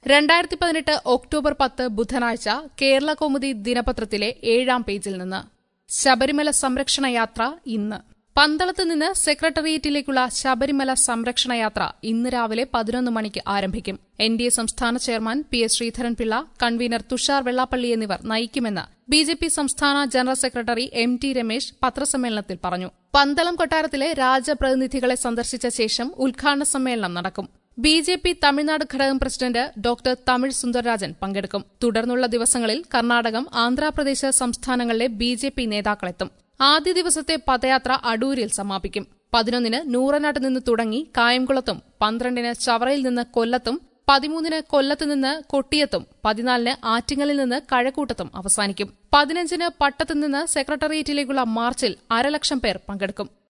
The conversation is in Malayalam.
രണ്ടായിരത്തി പതിനെട്ട് ഒക്ടോബർ പത്ത് ബുധനാഴ്ച കേരള കൗമുദി ദിനപത്രത്തിലെ ഏഴാം പേജിൽ നിന്ന് ശബരിമല സംരക്ഷണ യാത്ര ഇന്ന് പന്തളത്ത് നിന്ന് സെക്രട്ടേറിയറ്റിലേക്കുള്ള ശബരിമല സംരക്ഷണ യാത്ര ഇന്ന് രാവിലെ പതിനൊന്ന് മണിക്ക് ആരംഭിക്കും എൻ ഡി എ സംസ്ഥാന chairman P S Sreedharan Pillai convener Thushar Vellappally എന്നിവർ നയിക്കുമെന്ന് ബി ജെ പി സംസ്ഥാന general secretary M T Ramesh പത്രസമ്മേളനത്തിൽ പറഞ്ഞു പന്തളം കൊട്ടാരത്തിലെ രാജപ്രതിനിധികളെ സന്ദർശിച്ച ശേഷം ഉദ്ഘാടന സമ്മേളനം നടക്കും ബി ജെ പി തമിഴ്നാട് ഘടകം പ്രസിഡന്റ് ഡോക്ടർ തമിഴ് സുന്ദർരാജൻ പങ്കെടുക്കും തുടർന്നുള്ള ദിവസങ്ങളിൽ കർണാടകം ആന്ധ്രാപ്രദേശ് സംസ്ഥാനങ്ങളിലെ ബി ജെ പി നേതാക്കളെത്തും ആദ്യ ദിവസത്തെ പദയാത്ര അടൂരിൽ സമാപിക്കും പതിനൊന്നിന് നൂറനാട്ട് നിന്ന് തുടങ്ങി കായംകുളത്തും പന്ത്രണ്ടിന് ചവറയിൽ നിന്ന് കൊല്ലത്തും പതിമൂന്നിന് കൊല്ലത്ത് നിന്ന് കൊട്ടിയത്തും പതിനാലിന് ആറ്റിങ്ങലിൽ നിന്ന് കഴക്കൂട്ടത്തും അവസാനിക്കും പതിനഞ്ചിന് പട്ടത്ത് നിന്ന് സെക്രട്ടേറിയറ്റിലേക്കുള്ള മാർച്ചിൽ അരലക്ഷം പേർ പങ്കെടുക്കും